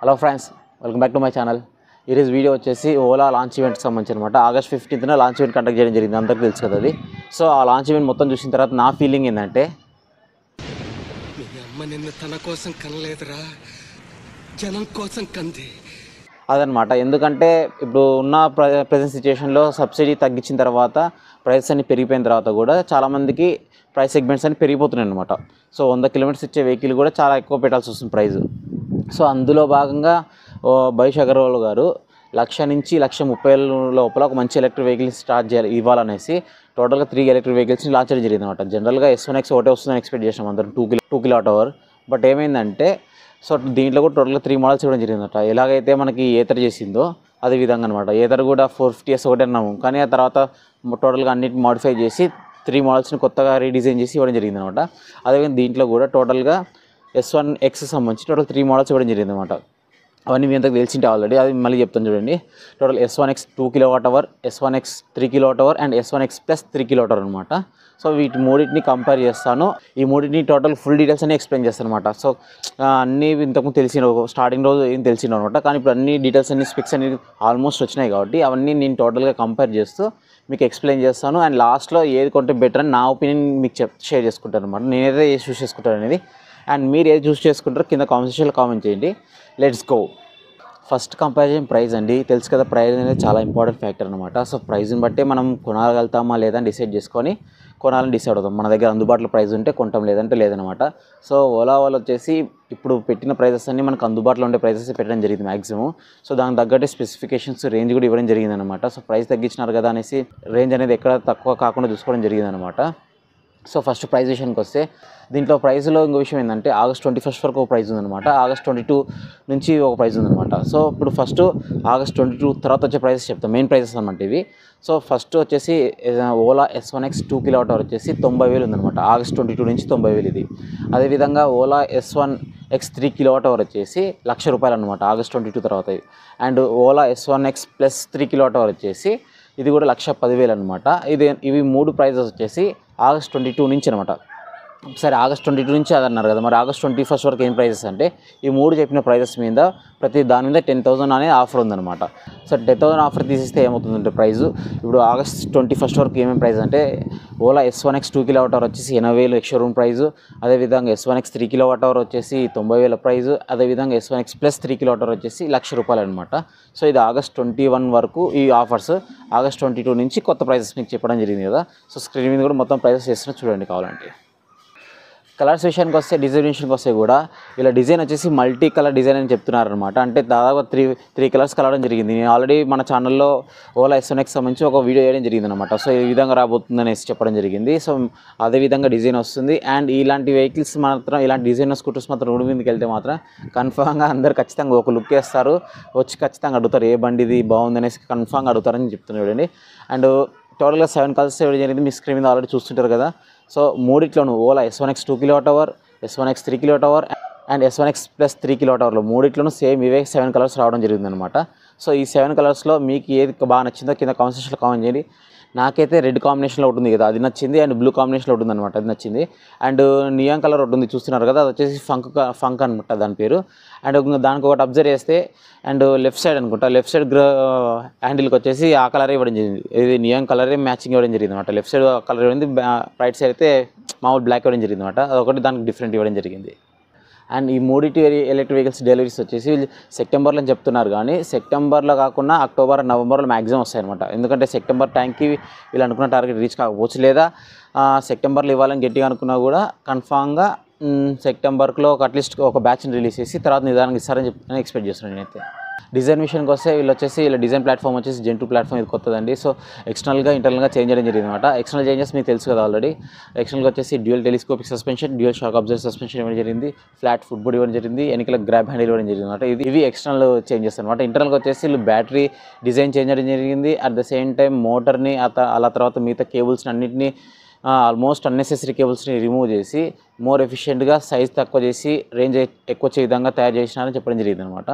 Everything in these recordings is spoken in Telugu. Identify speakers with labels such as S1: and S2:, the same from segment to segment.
S1: Hello friends welcome back to my channel ఈరోజు వీడియో వచ్చేసి ఓలా లాంచ్ ఈవెంట్కి సంబంధించి అనమాట ఆగస్ట్ ఫిఫ్టీన్త్న లాంచ్ ఈవెంట్ కండక్ట్ చేయడం జరిగింది అందరికీ తెలుసు కదా అది సో ఆ లాంచ్ ఈవెంట్ మొత్తం చూసిన తర్వాత నా ఫీలింగ్ ఏంటంటే
S2: మీ అమ్మ నిన్ను తన కోసం కనలేదురా జనం కోసం కంది
S1: అదనమాట ఎందుకంటే ఇప్పుడు ఉన్న ప్ర ప్రజెంట్ సిచ్యుయేషన్లో సబ్సిడీ తగ్గించిన తర్వాత ప్రైస్ అన్ని పెరిగిపోయిన తర్వాత కూడా చాలామందికి ప్రైస్ సెగ్మెంట్స్ అన్ని పెరిగిపోతున్నాయి అనమాట సో వంద కిలోమీటర్స్ ఇచ్చే వెహికల్ కూడా చాలా ఎక్కువ పెట్టాల్సి వస్తుంది ప్రైస్ సో అందులో భాగంగా ఓ బైష్ అగర్వాల్ గారు లక్ష నుంచి లక్ష ముప్పై వేల లోపల ఒక మంచి ఎలక్ట్రిక్ వెహికల్ స్టార్ట్ చేయాలి ఇవ్వాలనేసి టోటల్గా త్రీ ఎలక్ట్రిక్ వెహికల్స్ని లాంచ్ చేయడం జరిగింది అనమాట జనరల్గా ఎస్ వన్ ఎక్స్ ఒకటే వస్తుందని ఎక్స్పెక్ట్ చేసినాం అందరం two kilo two kilo hour but ఏమైందంటే సో దీంట్లో కూడా టోటల్గా త్రీ మోడల్స్ ఇవ్వడం జరిగిందట ఎలాగైతే మనకి ఏతర్ చేసిందో అదే విధంగా అనమాట ఏతర్ కూడా ఫోర్ ఫిఫ్టీ ఇయర్స్ ఒకటే అన్నాము కానీ ఆ తర్వాత టోటల్గా అన్నిటిని మాడిఫై చేసి త్రీ మోడల్స్ని కొత్తగా రీడిజైన్ చేసి ఇవ్వడం జరిగింది అనమాట అదేవిధంగా దీంట్లో కూడా టోటల్గా ఎస్ వన్ ఎక్స్ సంబంధించి టోటల్ త్రీ మోడల్స్ ఇవ్వడం జరిగింది అనమాట అవన్నీ మీ అంతకు తెలిసింటే ఆల్రెడీ అది మళ్ళీ చెప్తాను చూడండి total S one X two kilowatt hour S one X three kilo kilowatt hour and S one X plus three kilo kilowatt hour అనమాట సో వీటి మూడింటిని కంపేర్ చేస్తాను ఈ మూడింటిని టోటల్ ఫుల్ డీటెయిల్స్ అన్ని ఎక్స్ప్లెయిన్ చేస్తాను అనమాట సో ఆ, అన్నీ ఇంతకుముందు తెలిసిన స్టార్టింగ్ రోజు ఏం తెలిసిన అనమాట కానీ ఇప్పుడు అన్ని డీటెయిల్స్ అన్ని స్పెక్స్ అన్ని ఆల్మోస్ట్ వచ్చినాయి కాబట్టి అవన్నీ నేను టోటల్గా కంపేర్ చేస్తూ మీకు ఎక్స్ప్లెయిన్ చేస్తాను అండ్ లాస్ట్లో ఏది కొంటే బెటర్ అని నా ఒపీనియన్ మీకు చెప్ షేర్ చేసుకుంటాను అనమాట నేనైతే ఏది చూస్ చేసుకుంటాను అనేది అండ్ మీరు ఏది చూస్ చేసుకుంటారో కింద కామెంట్ కామెంట్ చేయండి let's go first comparison price అండి తెలుసు కదా ప్రైస్ అనేది చాలా ఇంపార్టెంట్ ఫ్యాక్టర్ అనమాట సో ప్రైస్ని బట్టే మనం కొనగలుగుతామా లేదా అని డిసైడ్ చేసుకొని కొనాలని డిసైడ్ అవుతాం మన దగ్గర అందుబాటులో ప్రైస్ ఉంటే కొంటాం లేదంటే లేదనమాట సో ఓలా వాళ్ళు వచ్చేసి ఇప్పుడు పెట్టిన ప్రైజెస్ అన్ని మనకు అందుబాటులో ఉండే ప్రైజెస్ పెట్టడం జరిగింది మ్యాక్సిమం సో దానికి తగ్గట్టు స్పెసిఫికేషన్స్ రేంజ్ కూడా ఇవ్వడం జరిగింది అనమాట సో ప్రైస్ తగ్గించినారు కదా అనేసి రేంజ్ అనేది ఎక్కడ తక్కువ కాకుండా చూసుకోవడం జరిగింది అనమాట సో ఫస్ట్ ప్రైస్ విషయానికి వస్తే దీంట్లో ప్రైస్లో ఇంకో విషయం ఏంటంటే ఆగస్ట్ ట్వంటీ ఫస్ట్ వరకు ఒక ప్రైస్ ఉందన్నమాట ఆగస్ట్ ట్వంటీ టూ నుంచి ఒక ప్రైస్ ఉందన్నమాట సో ఇప్పుడు ఫస్ట్ ఆగస్ట్ ట్వంటీ టూ తర్వాత వచ్చే ప్రైసెస్ చెప్తాం మెయిన్ ప్రైసెస్ అనమాట ఇవి సో ఫస్ట్ వచ్చేసి Ola S one X two kilo hour వచ్చేసి తొంభై వేలు ఉందన్నమాట ఆగస్ట్ ట్వంటీ టూ నుంచి తొంభై వేలు ఇది అదేవిధంగా Ola S one X three kilo hour వచ్చేసి లక్ష రూపాయలు అనమాట ఆగస్ట్ ట్వంటీ టూ తర్వాత ఇది and Ola S one X plus three kilo hour వచ్చేసి ఇది కూడా లక్ష పదివేలు అనమాట ఇది ఇవి మూడు ప్రైజెస్ వచ్చేసి ఆగస్ట్ ట్వంటీ టూ నుంచి అనమాట సరే ఆగస్ట్ ట్వంటీ టూ నుంచి అది అన్నారు కదా మరి ఆగస్ట్ ట్వంటీ ఫస్ట్ వరకు ఏం ప్రైజెస్ అంటే ఈ మూడు చెప్పిన ప్రైజెస్ మీద ప్రతి దాని మీద టెన్ థౌసండ్ అనేది ఆఫర్ ఉందన్నమాట సో టెన్ థౌసండ్ ఆఫర్ తీసిస్తే ఏమవుతుందంటే ప్రైస్ ఇప్పుడు ఆగస్ట్ ట్వంటీ ఫస్ట్ వరకు ఏమేమి ప్రైస్ అంటే Ola S one X two kilowatt hour వచ్చేసి ఎనభై వేలు ఎక్స్ రూమ్ ప్రైస్ అదేవిధంగా S one X three kilo kilowatt hour వచ్చేసి తొంభై వేల ప్రైస్ అదేవిధంగా S one X plus three kilo kilowatt hour వచ్చేసి లక్ష రూపాయలు అనమాట సో ఇది ఆగస్ట్ ట్వంటీ వన్ వరకు ఈ ఆఫర్స్ ఆగస్ట్ ట్వంటీ టూ నుంచి కొత్త ప్రైసెస్ మీకు చెప్పడం జరిగింది కదా సో స్క్రీన్ మీద కూడా మొత్తం ప్రైసెస్ చేస్తున్నా చూడండి కావాలంటే కలర్స్ విషయానికి వస్తే డిజైన్ విషయానికి వస్తే కూడా ఇలా డిజైన్ వచ్చేసి మల్టీ కలర్ డిజైన్ అని చెప్తున్నారు అనమాట అంటే దాదాపు త్రీ త్రీ కలర్స్ కలవడం జరిగింది నేను ఆల్రెడీ మన ఛానల్లో ఓలా ఎస్ఎన్ఎక్స్ సంబంధించి ఒక వీడియో వేయడం జరిగింది అనమాట సో ఈ విధంగా రాబోతుంది అనేసి చెప్పడం జరిగింది సో అదే విధంగా డిజైన్ వస్తుంది అండ్ ఇలాంటి వెహికల్స్ మాత్రం ఇలాంటి డిజైన్ స్కూటర్స్ మాత్రం రోడ్డు మీదకి వెళ్తే మాత్రం కన్ఫామ్గా అందరు ఖచ్చితంగా ఒక లుక్ వేస్తారు వచ్చి ఖచ్చితంగా అడుగుతారు ఏ బండి ఇది బాగుంది అనేసి కన్ఫామ్గా అడుగుతారని చెప్తున్నాను చూడండి అండ్ టోటల్గా సెవెన్ కలర్స్ ఇవ్వడం జరిగింది మీ స్క్రీన్ మీద ఆల్రెడీ చూస్తుంటారు కదా సో మూడిట్లోను Ola S one X two kilo hour S one X three kilo hour and S one X plus three kilo అవర్లో మూడిట్లోనూ సేమ్ ఇవే సెవెన్ కలర్స్ రావడం జరిగింది అనమాట సో ఈ సెవెన్ కలర్స్లో మీకు ఏది బాగా నచ్చిందో కింద కామెంట్ సెక్షన్లో కామెంట్ చేయండి నాకైతే రెడ్ కాంబినేషన్లో ఉంటుంది కదా అది నచ్చింది అండ్ బ్లూ కాంబినేషన్లో ఉంటుంది అనమాట అది నచ్చింది అండ్ నియాన్ కలర్ ఒకటి ఉంది చూస్తున్నారు కదా అది వచ్చేసి ఫంక్ ఫంక్ అనమాట దాని పేరు అండ్ దానికి ఒకటి అబ్జర్వ్ చేస్తే అండ్ లెఫ్ట్ సైడ్ అనుకుంటా లెఫ్ట్ సైడ్ గ్ర హ్యాండిల్కి వచ్చేసి ఆ కలరే ఇవ్వడం జరిగింది ఇది నియాన్ కలరే మ్యాచింగ్ ఇవ్వడం జరిగింది అనమాట లెఫ్ట్ సైడ్ కలర్ ఇవ్వడం రైట్ సైడ్ అయితే మామూలు బ్లాక్ ఇవ్వడం జరిగింది అనమాట అదొకటి దానికి డిఫరెంట్ ఇవ్వడం జరిగింది అండ్ ఈ మూడిటి ఎలక్ట్రిక్ వెహికల్స్ డెలివరీస్ వచ్చేసి వీళ్ళు సెప్టెంబర్లో అని చెప్తున్నారు కానీ సెప్టెంబర్లో కాకుండా అక్టోబర్ నవంబర్లో మ్యాక్సిమం వస్తాయన్నమాట ఎందుకంటే సెప్టెంబర్ టైంకి వీళ్ళు అనుకున్న టార్గెట్ రీచ్ కాకపోవచ్చు లేదా ఆ, సెప్టెంబర్లో ఇవ్వాలని గట్టిగా అనుకున్నా కూడా కన్ఫామ్గా సెప్టెంబర్లో ఒక అట్లీస్ట్ ఒక బ్యాచ్ని రిలీజ్ చేసి తర్వాత నిదానంగా ఇస్తారని చెప్పి ఎక్స్పెక్ట్ చేస్తున్నాను నేనైతే డిజైన్ విషయానికి వస్తే వీళ్ళు వచ్చేసి వీళ్ళ డిజైన్ ప్లాట్ఫామ్ వచ్చేసి జెంటూ ప్లాట్ఫామ్ ఇది కొత్తదండి సో ఎక్స్టర్నల్గా ఇంటర్నల్గా చేంజ్ చేయడం జరిగింది అనమాట ఎక్స్టర్నల్ చేంజెస్ మీకు తెలుసు కదా ఆల్రెడీ ఎక్స్టర్నల్గా వచ్చేసి dual telescopic suspension dual shock observe suspension ఇవ్వడం జరిగింది ఫ్లాట్ ఫుట్ బోర్డ్ ఇవ్వడం జరిగింది వెనకాల గ్రాబ్ హ్యాండిల్ ఇవ్వడం జరిగింది అనమాట ఇది ఇవి ఎక్స్టర్నల్ చేంజెస్ అనమాట ఇంటర్నల్గా వచ్చేసి వీళ్ళు బ్యాటరీ డిజైన్ చేంజ్ చేయడం జరిగింది అట్ ద సేమ్ టైం మోటార్ని అలా తర్వాత మిగతా కేబుల్స్ని అన్నింటినీ ఆల్మోస్ట్ అన్నెసెసరీ కేబుల్స్ని రిమూవ్ చేసి మోర్ ఎఫిషియెంట్గా సైజ్ తక్కువ చేసి రేంజ్ ఎక్కువ వచ్చే విధంగా తయారు చేసినారని చెప్పడం జరిగింది అనమాట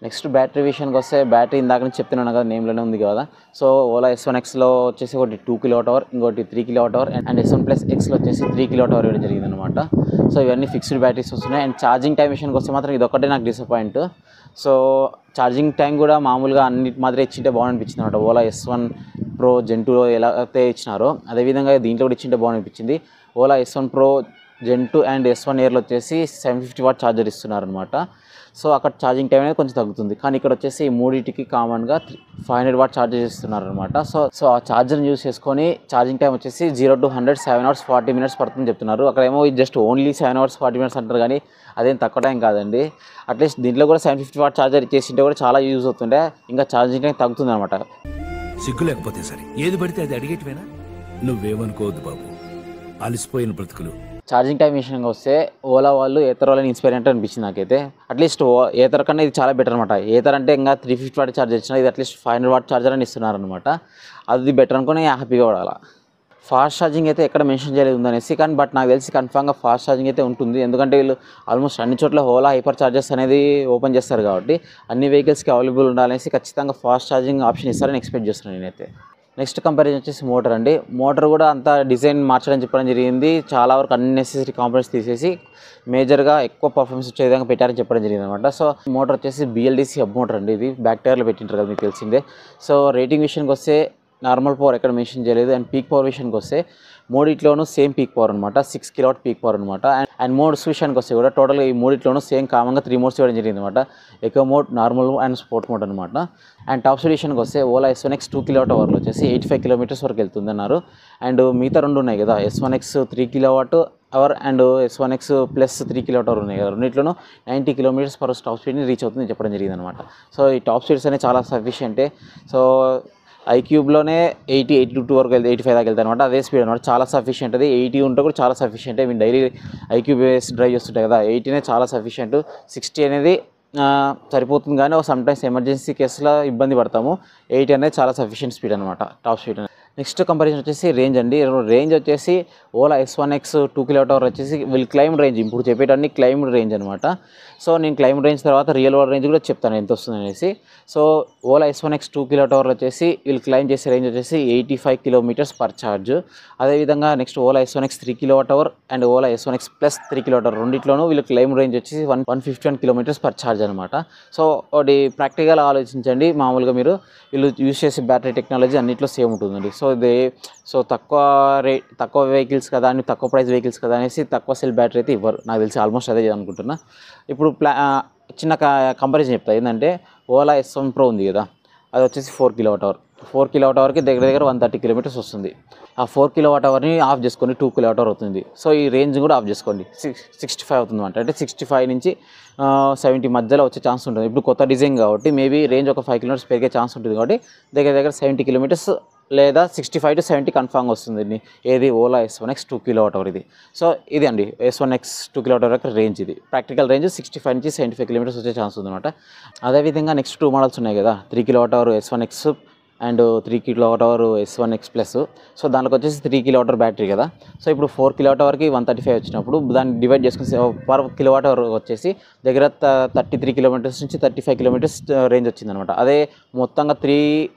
S1: నెక్స్ట్ బ్యాటరీ విషయానికి వస్తే బ్యాటరీ ఇందాక నుంచి చెప్తున్నాను కదా నేమ్లోనే ఉంది కదా సో ఓలా ఎస్ వన్ ఎక్స్లో వచ్చేసి ఒకటి టూ కిలో అవర్ ఇంకోటి three kilo hour and S one plus ఎక్స్లో వచ్చేసి త్రీ కిలో అవర్ ఇవ్వడం జరిగింది అనమాట సో ఇవన్నీ ఫిక్స్డ్ బ్యాటరీస్ వస్తున్నాయి అండ్ ఛార్జింగ్ టైం విషయానికి వస్తే మాత్రం ఇది ఒకటే నాకు డిసప్పాయింట్ సో ఛార్జింగ్ టైం కూడా మామూలుగా అన్నిటి మాదిరి ఇచ్చింటే బాగుంది అనమాట Ola S one pro gen టూలో ఎలా అయితే ఇచ్చినారో అదేవిధంగా దీంట్లో కూడా ఇచ్చింటే బాగుంది Ola S one pro gen two and S one ఇయర్లో వచ్చేసి సెవెన్ ఫిఫ్టీ వాట్ ఛార్జర్ ఇస్తున్నారు అనమాట సో అక్కడ ఛార్జింగ్ టైం అనేది కొంచెం తగ్గుతుంది కానీ ఇక్కడ వచ్చేసి ఈ మూడింటికి కామన్గా ఫైవ్ హండ్రెడ్ వాట్ ఛార్జర్ ఇస్తున్నారు అనమాట సో సో ఆ ఛార్జర్ని యూస్ చేసుకొని ఛార్జింగ్ టైం వచ్చేసి zero to hundred seven hours forty minutes పడుతుంది చెప్తున్నారు అక్కడ ఏమో just only seven hours forty minutes అంటారు కానీ అదేం తక్కువ టైం కాదండి అట్లీస్ట్ దీంట్లో కూడా సెవెన్ ఫిఫ్టీ వాట్ ఛార్జర్ ఇచ్చేసింటే కూడా చాలా యూజ్ అవుతుండే ఇంకా ఛార్జింగ్ టైం తగ్గుతుంది అనమాట
S3: సిగ్గు లేకపోతే సరే ఏది పడితే అది అడిగేటివేనా నువ్వేమనుకోవద్దు బాబు అలసిపోయిన బ్రతుకులు
S1: ఛార్జింగ్ టైం విషయంగా వస్తే ఓలా వాళ్ళు ఏతర్ వాళ్ళని ఇన్స్పైర్ అంటే అనిపించింది నాకైతే అట్లీస్ట్ ఏతర్ కన్నా ఇది చాలా బెటర్ అనమాట ఏతర్ అంటే ఇంకా త్రీ ఫిఫ్టీ వాట్ ఛార్జర్ ఇచ్చిన ఇది at least five hundred watt charger అని ఇస్తున్నారు అనమాట అది బెటర్ అనుకుని హ్యాపీగా పడాలా ఫాస్ట్ ఛార్జింగ్ అయితే ఎక్కడ మెన్షన్ చేయలేదు ఉందనేసి కానీ బట్ నాకు తెలిసి కన్ఫామ్గా ఫాస్ట్ ఛార్జింగ్ అయితే ఉంటుంది ఎందుకంటే వీళ్ళు ఆల్మోస్ట్ అన్ని చోట్ల ఓలా హైపర్ ఛార్జెస్ అనేది ఓపెన్ చేస్తారు కాబట్టి అన్ని వెహికల్స్కి అవైలబుల్ ఉండాలనేసి ఖచ్చితంగా ఫాస్ట్ ఛార్జింగ్ ఆప్షన్ ఇస్తారని ఎక్స్పెక్ట్ చేస్తున్నాను నేనైతే నెక్స్ట్ కంపారిజన్ వచ్చేసి మోటార్ అండి మోటార్ కూడా అంత డిజైన్ మార్చడం చెప్పడం జరిగింది చాలా వరకు అన్నెసెసరీ కాంపోనెంట్స్ తీసేసి మేజర్గా ఎక్కువ పర్ఫార్మెన్స్ వచ్చే విధంగా పెట్టారని చెప్పడం జరిగింది అనమాట సో మోటార్ వచ్చేసి బిఎల్డిసి హబ్ మోటార్ అండి ఇది బ్యాక్ టైర్లో పెట్టింటారు కదా మీకు తెలిసిందే సో రేటింగ్ విషయానికి వస్తే నార్మల్ పవర్ ఎక్కడ మెన్షన్ చేయలేదు అండ్ పీక్ పవర్ విషయానికి వస్తే మూడిట్లోనూ సేమ్ పీక్ పవర్ అనమాట సిక్స్ కిలోవాట్ పీక్ పవర్ అనమాట అండ్ అండ్ మోడ్స్ విషయానికి వస్తే కూడా టోటల్గా ఈ మూడిట్లోనూ సేమ్ కామంగా త్రీ మోడ్స్ ఇవ్వడం జరిగింది అనమాట eco mode normal and sport mode అనమాట అండ్ టాప్ స్పీడ్ విషయానికి వస్తే Ola S one X two kilowatt అవర్లో వచ్చేసి ఎయిటీ ఫైవ్ కిలోమీటర్స్ వరకు వెళ్తుంది అన్నారు అండ్ మిగతా రెండు ఉన్నాయి కదా S one X three kilowatt hour and S one X plus three kilometre hour ఉన్నాయి కదా రెండింటిలోనూ నైంటీ కిలోమీటర్స్ పర్ టాప్ స్పీడ్ని రీచ్ అవుతుంది చెప్పడం జరిగింది అనమాట సో ఈ టాప్ స్పీడ్స్ అనేవి చాలా సఫిషియంటే సో ఐక్యూబ్లోనే ఎయిటీ ఎయిటీ టూ వరకు వెళ్తే ఎయిటీ ఫైవ్ దాకా వెళ్తాను అనమాట అదే స్పీడ్ అనమాట చాలా సఫిషియంట్ అది ఎయిటీ ఉంటే కూడా చాలా సఫిషియంట్ మేము డైలీ ఐక్యూ బేస్ డ్రైవ్ చేస్తుంటాయి కదా ఎయిటీనే చాలా సఫిషియంట్ సిక్స్టీ అనేది ఆ, సరిపోతుంది కానీ ఒక సమ్టైమ్స్ ఎమర్జెన్సీ కేసులో ఇబ్బంది పడతాము ఎయిటీ అనేది చాలా సఫిషియంట్ స్పీడ్ అనమాట టాప్ స్పీడ్ నెక్స్ట్ కంపారిజన్ వచ్చేసి రేంజ్ అండి రేంజ్ వచ్చేసి Ola S one X two kilo hour వచ్చేసి వీళ్ళు క్లైమ్ రేంజ్ ఇప్పుడు చెప్పేటన్ని క్లైమ్ రేంజ్ అనమాట సో నేను క్లైమ్ రేంజ్ తర్వాత రియల్ వరల్డ్ రేంజ్ కూడా చెప్తాను ఎంత వస్తుంది అనేసి so Ola S one X two kilo hour వచ్చేసి వీళ్ళు క్లైమ్ చేసే రేంజ్ వచ్చేసి eighty five kilometres per charge అదేవిధంగా next Ola S one X three kilo hour and Ola S one X plus three kilo hour రెండిట్లోనూ వీళ్ళు క్లైమ్ రేంజ్ వచ్చేసి one one fifty one kilometres per charge అనమాట సో ఒకటి ప్రాక్టికల్ ఆలోచించండి మామూలుగా మీరు వీళ్ళు యూస్ చేసే బ్యాటరీ టెక్నాలజీ అన్నిట్లో సేమ్ ఉంటుందండి సో ఇది సో తక్కువ రేట్ తక్కువ వెహికల్స్ కదా అని తక్కువ ప్రైస్ వెహికల్స్ కదా అనేసి తక్కువ సెల్ బ్యాటరీ అయితే ఇవ్వరు నాకు తెలిసి ఆల్మోస్ట్ అదే అనుకుంటున్నా ఇప్పుడు ప్లా ఆ, చిన్న కంపారిజన్ చెప్తా ఏంటంటే ఓలా ఎస్ వన్ ప్రో ఉంది కదా అది వచ్చేసి four kilowatt hour four kilo watt అవర్కి దగ్గర దగ్గర వన్ థర్టీ కిలోమీటర్స్ వస్తుంది ఆ ఫోర్ కిలో వాట్ అవర్ని ఆఫ్ చేసుకోండి టూ కిలో వాట్ అవర్ అవుతుంది సో ఈ రేంజ్ కూడా ఆఫ్ చేసుకోండి సిక్స్ సిక్స్టీ ఫైవ్ అవుతుంది అనమాట అంటే సిక్స్టీ ఫైవ్ నుంచి సెవెంటీ మధ్యలో వచ్చే ఛాన్స్ ఉంటుంది ఇప్పుడు కొత్త డిజైన్ కాబట్టి మేబీ రేంజ్ ఒక ఫైవ్ కిలోమీటర్స్ పెరిగే ఛాన్స్ ఉంటుంది కాబట్టి దగ్గర దగ్గర సెవెంటీ కిలోమీటర్స్ లేదా sixty five to seventy confirm వస్తుంది ఇది. ఏది Ola S one X two kilowatt hour ఇది సో ఇది అండి S one X two kilowatt hour range ఇది ప్రాక్టికల్ రేంజ్ సిక్స్టీ ఫైవ్ నుంచి సెవెంటీ ఫైవ్ కిలోమీటర్స్ వచ్చే ఛాన్స్ ఉందన్నమాట అదేవిధంగా నెక్స్ట్ టూ మోడల్స్ ఉన్నాయి కదా three kilo kilowatt hour S one X and three kilo kilowatt hour S one X plus so దానికి వచ్చేసి three kilo kilowatt hour battery కదా సో ఇప్పుడు ఫోర్ కిలో వాట్ అవర్కి వన్ థర్టీ ఫైవ్ వచ్చినప్పుడు దాన్ని డివైడ్ చేసుకుని పర్ కిలో వాట్ అవర్ వచ్చేసి దగ్గర థర్టీ త్రీ కిలోమీటర్స్ నుంచి థర్టీ ఫైవ్ కిలోమీటర్స్ రేంజ్ వచ్చిందనమాట అదే మొత్తంగా త్రీ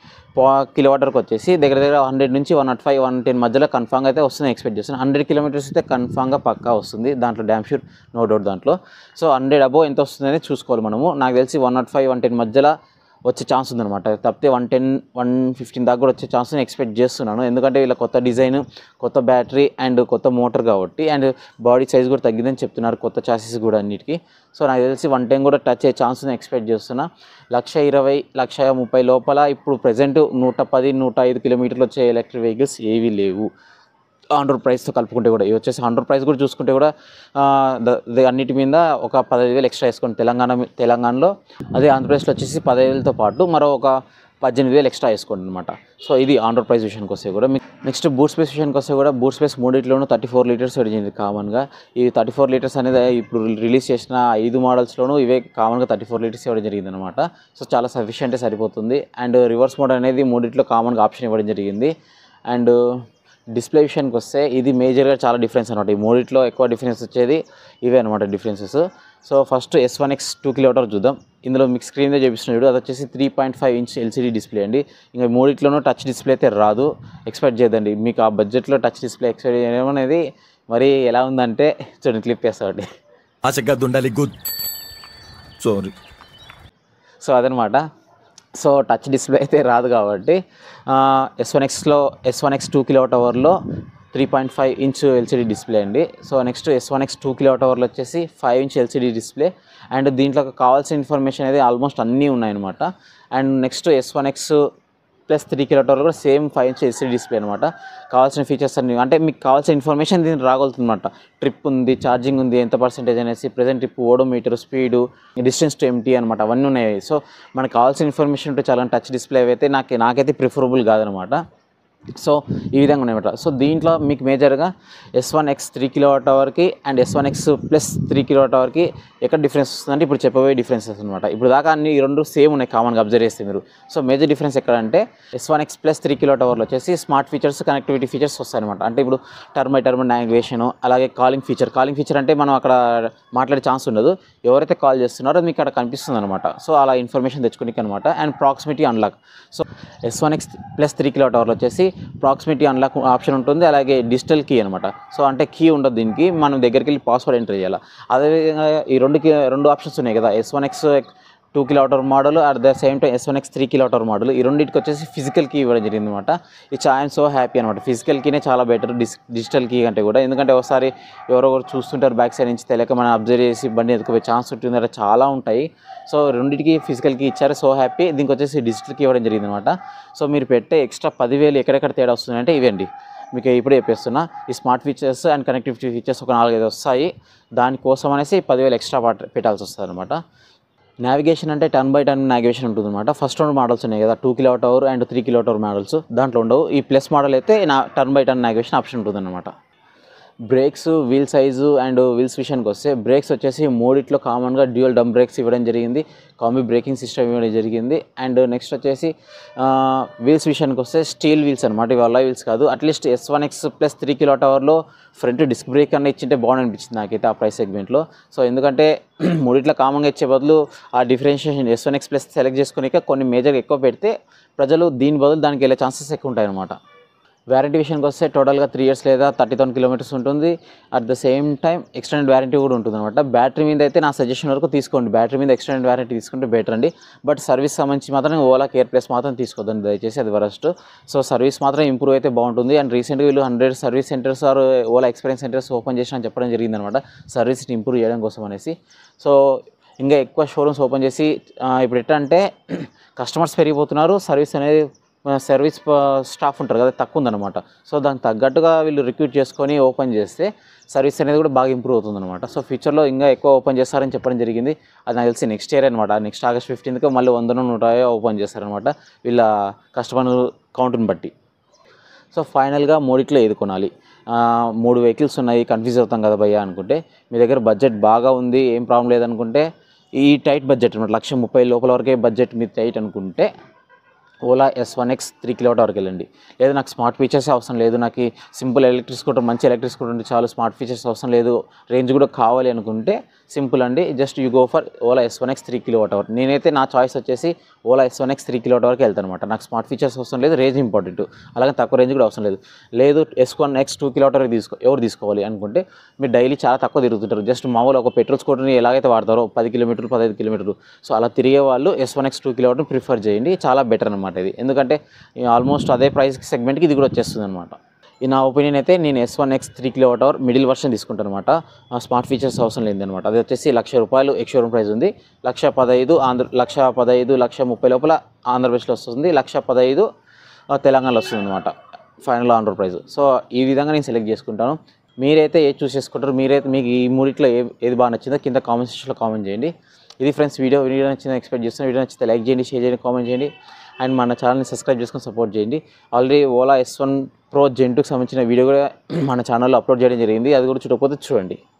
S1: కిలో వాటర్కి వచ్చేసి దగ్గర దగ్గర హండ్రెడ్ నుంచి one naught five one ten మధ్యలో కన్ఫామ్గా అయితే వస్తుంది ఎక్స్పెక్ట్ చేస్తాను హండ్రెడ్ కిలోమీటర్స్ అయితే కన్ఫామ్గా పక్కా వస్తుంది దాంట్లో డ్యామ్ షూర్ నో డౌట్ దాంట్లో సో హండ్రెడ్ అబో ఎంత వస్తుందని చూసుకోవాలి మనము నాకు తెలిసి one naught five one ten మధ్యలో వచ్చే ఛాన్స్ ఉందన్నమాట తప్పితే వన్ టెన్ వన్ ఫిఫ్టీన్ దాకా కూడా వచ్చే ఛాన్స్ నేను ఎక్స్పెక్ట్ చేస్తున్నాను ఎందుకంటే వీళ్ళ కొత్త డిజైన్ కొత్త బ్యాటరీ అండ్ కొత్త మోటార్ కాబట్టి అండ్ బాడీ సైజ్ కూడా తగ్గిందని చెప్తున్నారు కొత్త చాసెస్ కూడా అన్నిటికీ సో నాకు తెలిసి వన్ టెన్ కూడా టచ్ అయ్యే ఛాన్స్ నేను ఎక్స్పెక్ట్ చేస్తున్నా లక్ష ఇరవై లక్ష ముప్పై లోపల ఇప్పుడు ప్రజెంట్ నూట పది నూట ఐదు కిలోమీటర్లు వచ్చే ఎలక్ట్రిక్ వెహికల్స్ ఏవీ లేవు హండ్రెడ్ ప్రైస్తో కలుపుకుంటే కూడా ఇవి వచ్చేసి హండ్రెడ్ ప్రైస్ కూడా చూసుకుంటే కూడా ఆ, ద- ద- అన్నిటి మీద ఒక పదహైదు వేలు ఎక్స్ట్రా వేసుకోండి తెలంగాణ మీ- తెలంగాణలో అదే ఆంధ్రప్రదేశ్లో వచ్చేసి పదహైదు వేలతో పాటు మరో ఒక పద్దెనిమిది వేలు ఎక్స్ట్రా వేసుకోండి అనమాట సో ఇది ఆండ్రాయిడ్ ప్రైస్ విషయానికి వస్తే కూడా మీకు నెక్స్ట్ బూట్ స్పేస్ విషయానికి వస్తే కూడా బూట్ స్పేస్ మూడింటిలోనూ థర్టీ ఫోర్ లీటర్స్ వచ్చింది కామన్గా ఈ థర్టీ ఫోర్ లీటర్స్ అనేది ఇప్పుడు రిలీజ్ చేసిన ఐదు మోడల్స్లోనూ ఇవే కామన్గా థర్టీ ఫోర్ లీటర్స్ ఇవ్వడం జరిగింది అనమాట సో చాలా సఫిషియంటే సరిపోతుంది అండ్ రివర్స్ మోడ్ అనేది మూడింటిలో కామన్గా ఆప్షన్ ఇవ్వడం జరిగింది అండ్ డిస్ప్లే విషయానికి వస్తే ఇది మేజర్గా చాలా డిఫరెన్స్ అనమాట ఈ మూడిట్లో ఎక్కువ డిఫరెన్స్ వచ్చేది ఇవే అనమాట differences so first S one X two kilometre చూద్దాం ఇందులో మీకు స్క్రీన్ మీద చూపిస్తున్నాడు అది వచ్చేసి three point five inch LCD display అండి ఇంకా మూడిట్లోనూ టచ్ డిస్ప్లే అయితే రాదు ఎక్స్పెక్ట్ చేయదండి మీకు ఆ బడ్జెట్లో టచ్ డిస్ప్లే ఎక్స్పెక్ట్ చేయడం అనేది మరి ఎలా ఉందంటే చూడండి క్లిప్ వేస్తామండి
S4: ఆశగా ఉండాలి గుడ్ సారీ
S1: సో అదనమాట సో టచ్ డిస్ప్లే అయితే రాదు కాబట్టి ఎస్ వన్ ఎక్స్లో S one X two kilo అవర్లో three point five inch LCD display అండి so next S one X two kilo అవర్లో వచ్చేసి five inch LCD display and దీంట్లో కావాల్సిన ఇన్ఫర్మేషన్ అనేది ఆల్మోస్ట్ అన్నీ ఉన్నాయన్నమాట and next S one X plus three kilo అవర్లో కూడా same five inch LCD display అనమాట కావాల్సిన ఫీచర్స్ అన్ని అంటే మీకు కావాల్సిన ఇన్ఫర్మేషన్ దీన్ని రాగలుగుతుందన్నమాట ట్రిప్ ఉంది ఛార్జింగ్ ఉంది ఎంత పర్సెంటేజ్ అనేసి present trip odometer speed distance to empty అనమాట అవన్నీ ఉన్నాయి సో మనకు కావాల్సిన ఇన్ఫర్మేషన్ ఉంటే చాలా టచ్ డిస్ప్లే అయితే నాకు నాకైతే ప్రిఫరబుల్ కాదనమాట సో ఈ విధంగా ఉన్నాయన్నమాట సో దీంట్లో మీకు మేజర్గా S one X three kilo watt అవర్కి and S one X plus three kilo watt అవర్కి ఎక్కడ డిఫరెన్స్ వస్తుందంటే ఇప్పుడు చెప్పబోయే డిఫరెన్సెస్ అనమాట ఇప్పుడు దాకా అన్ని ఈ రెండు సేమ్ ఉన్నాయి కామన్గా అబ్జర్వ్ చేస్తే మీరు సో మేజర్ డిఫరెన్స్ ఎక్కడ అంటే S one X plus three kilo watt అవర్లో వచ్చేసి స్మార్ట్ ఫీచర్స్ కనెక్టివిటీ ఫీచర్స్ వస్తాయన్నమాట అంటే ఇప్పుడు టర్మ్ బై టర్మ్ నావిగేషన్ అలాగే కాలింగ్ ఫీచర్ కాలింగ్ ఫీచర్ అంటే మనం అక్కడ మాట్లాడే ఛాన్స్ ఉండదు ఎవరైతే కాల్ చేస్తున్నారో అది మీకు అక్కడ కనిపిస్తుంది అనమాట సో అలా ఇన్ఫర్మేషన్ తెచ్చుకోనికి అనమాట and proximity unlock so S one X plus three kilo అవర్లో వచ్చేసి ప్రాక్సిమిటీ అన్లాక్ ఆప్షన్ ఉంటుంది అలాగే డిజిటల్ కీ అనమాట సో అంటే కీ ఉండదు దీనికి మనం దగ్గరికి వెళ్ళి పాస్వర్డ్ ఎంటర్ చేయాలి అదేవిధంగా ఈ రెండు key- రెండు ఆప్షన్స్ ఉన్నాయి కదా S one X two kilo hour model at the same time S one X three kilo hour model ఈ రెండింటికి వచ్చేసి ఫిజికల్ కీ ఇవ్వడం జరిగింది అనమాట ఇట్స్ ఐఎమ్ సో హ్యాపీ అనమాట ఫిజికల్ కీనే చాలా బెటర్ డిస్ డిజిటల్ కీ కంటే కూడా ఎందుకంటే ఒకసారి ఎవరో ఒకరు చూస్తుంటారు బ్యాక్ సైడ్ నుంచి తెలియక మనం అబ్జర్వ్ చేసి బండి ఎత్తుకుపోయే ఛాన్స్ ఉంటుంది అలా చాలా ఉంటాయి సో రెండింటికి ఫిజికల్ కీ ఇచ్చారు సో హ్యాపీ దీనికి వచ్చేసి డిజిటల్ కీ ఇవ్వడం జరిగింది అనమాట సో మీరు పెట్టే ఎక్స్ట్రా పదివేలు ఎక్కడెక్కడ తేడా వస్తుందంటే ఇవండి మీకు ఇప్పుడే చెప్పేస్తున్నా ఈ smart features and connectivity features ఒక నాలుగైదు వస్తాయి దానికోసం అనేసి పదివేలు ఎక్స్ట్రా పాట- పెట్టాల్సి వస్తుంది అనమాట నావిగేషన్ అంటే టర్న్ బై టర్న్ నావిగేషన్ ఉంటుంది అనమాట ఫస్ట్ రెండు మోడల్స్ ఉన్నాయి కదా two kilo hour and three kilo hour models దాంట్లో ఉండవు ఈ ప్లస్ మోడల్ అయితే నా turn by turn navigation option ఉంటుంది అనమాట brakes wheel size and wheels విషయానికి వస్తే బ్రేక్స్ వచ్చేసి మూడిట్లో కామన్గా డ్యూయల్ డమ్ బ్రేక్స్ ఇవ్వడం జరిగింది కాంబీ బ్రేకింగ్ సిస్టమ్ ఇవ్వడం జరిగింది అండ్ నెక్స్ట్ వచ్చేసి వీల్స్ విషయానికి వస్తే స్టీల్ వీల్స్ అనమాట ఇవి అలా వీల్స్ కాదు at least S one X plus three kilo అవర్లో ఫ్రంట్ డిస్క్ బ్రేక్ అన్న ఇచ్చింటే బాగుంది అనిపించింది నాకైతే ఆ ప్రైస్ సెగ్మెంట్లో సో ఎందుకంటే మూడిట్లో కామన్గా ఇచ్చే బదులు ఆ differentiation S one X plus select చేసుకుని కొన్ని మేజర్గా ఎక్కువ పెడితే ప్రజలు దీని బదులు దానికి వెళ్ళే ఛాన్సెస్ ఎక్కువ ఉంటాయి అనమాట వ్యారంటీ విషయానికి వస్తే టోటల్గా త్రీ ఇయర్స్ లేదా థర్టీ థౌసండ్ కిలోమీటర్స్ ఉంటుంది at the same time extended warranty కూడా ఉంటుంది అనమాట బ్యాటరీ మీద అయితే నా సజెషన్ వరకు తీసుకోండి బ్యాటరీ మీద ఎక్స్టెండెడ్ వ్యారంటీ తీసుకుంటే బెటర్ అండి బట్ సర్వీస్ సంబంధించి మాత్రం ఓలా కేర్ ప్లస్ మాత్రం తీసుకోవద్దండి దయచేసి అది వరస్ట్ సో సర్వీస్ మాత్రం ఇంప్రూవ్ అయితే బాగుంటుంది అండ్ రీసెంట్గా వీళ్ళు hundred service centres or Ola experience centres open చేసిన అని చెప్పడం జరిగింది అనమాట సర్వీస్ని ఇంప్రూవ్ చేయడం కోసం అనేసి సో ఇంకా ఎక్కువ షోరూమ్స్ ఓపెన్ చేసి ఆ, ఇప్పుడు ఎట్లా అంటే కస్టమర్స్ పెరిగిపోతున్నారు సర్వీస్ అనేది సర్వీస్ స్టాఫ్ ఉంటారు కదా తక్కువ ఉందన్నమాట సో దానికి తగ్గట్టుగా వీళ్ళు రిక్రూట్ చేసుకొని ఓపెన్ చేస్తే సర్వీస్ అనేది కూడా బాగా ఇంప్రూవ్ అవుతుంది అనమాట సో ఫ్యూచర్లో ఇంకా ఎక్కువ ఓపెన్ చేస్తారని చెప్పడం జరిగింది అది నాకు తెలిసి నెక్స్ట్ ఇయర్ అనమాట నెక్స్ట్ ఆగస్ట్ ఫిఫ్టీన్త్కి మళ్ళీ వందను నూట ఓపెన్ చేస్తారనమాట వీళ్ళ కస్టమర్ కౌంట్ని బట్టి సో ఫైనల్గా మూడిట్లో ఏది కొనాలి ఆ, మూడు వెహికల్స్ ఉన్నాయి కన్ఫ్యూజ్ అవుతాం కదా భయ్యా అనుకుంటే మీ దగ్గర బడ్జెట్ బాగా ఉంది ఏం ప్రాబ్లం లేదనుకుంటే ఈ టైట్ బడ్జెట్ అనమాట లక్ష ముప్పై లోపల వరకే బడ్జెట్ మీ టైట్ అనుకుంటే Ola S one X three kilowatt వరకు వెళ్ళండి లేదా నాకు స్మార్ట్ ఫీచర్స్ అవసరం లేదు నాకు సింపుల్ ఎలక్ట్రిక్ స్కూటర్ మంచి ఎలక్ట్రిక్ స్కూటర్ ఉంటే చాలు స్మార్ట్ ఫీచర్స్ అవసరం లేదు రేంజ్ కూడా కావాలి అనుకుంటే సింపుల్ అండి just you go for Ola S one X three kilowatt hour నేనైతే నా చాయిస్ వచ్చేసి Ola S one X three kilowatt వరకు వెళ్తాను అనమాట నాకు స్మార్ట్ ఫీచర్స్ అవసరం లేదు రేంజ్ ఇంపార్టెంట్ అలాగే తక్కువ రేంజ్ కూడా అవసరం లేదు లేదు S one X two kilowatt వరకు తీసుకో ఎవరు తీసుకోవాలి అనుకుంటే మీరు డైలీ చాలా తక్కువ తిరుగుతుంటారు జస్ట్ మామూలు ఒక పెట్రోల్ స్కూటర్ని ఎలాగైతే వాడతారో పది కిలోమీటర్లు పదహైదు కిలోమీటర్లు సో అలా తిరిగే వాళ్ళు S one X two kilometre prefer చేయండి చాలా బెటర్ అనమాట ఇది ఎందుకంటే ఆల్మోస్ట్ అదే ప్రైస్ సెగ్మెంట్కి ఇది కూడా వచ్చేస్తుంది అనమాట ఈ నా ఒపీనియన్ అయితే నేను S one X three kilo hour middle version తీసుకుంటాను అనమాట స్మార్ట్ ఫీచర్స్ అవసరం లేదనమాట అది వచ్చేసి లక్ష రూపాయలు ఎక్స్షోరూమ్ ప్రైస్ ఉంది లక్ష పదహైదు ఆంధ్ర లక్ష పదహైదు లక్ష ముప్పై లోపల ఆంధ్రప్రదేశ్లో వస్తుంది లక్ష పదహైదు ఆ, తెలంగాణలో వస్తుంది అనమాట ఫైనల్ ఆన్ ప్రైస్ సో ఈ విధంగా నేను సెలెక్ట్ చేసుకుంటాను మీరైతే ఏది చూస్ చేసుకుంటారు మీరైతే మీకు ఈ మూడిట్లో ఏ ఏది బాగా నచ్చిందో కింద కామెంట్ సెక్షన్లో కామెంట్ చేయండి ఇది ఫ్రెండ్స్ వీడియో వీడియో నచ్చిందో ఎక్స్పెక్ట్ చేస్తాను వీడియో నచ్చితే లైక్ చేయండి షేర్ చేయండి కామెంట్ చేయండి అండ్ మన ఛానల్ని సబ్స్క్రైబ్ చేసుకొని సపోర్ట్ చేయండి already Ola S one pro జెంటుకు సంబంధించిన వీడియో కూడా మన ఛానల్లో అప్లోడ్ చేయడం జరిగింది అది కూడా చూడకపోతే చూడండి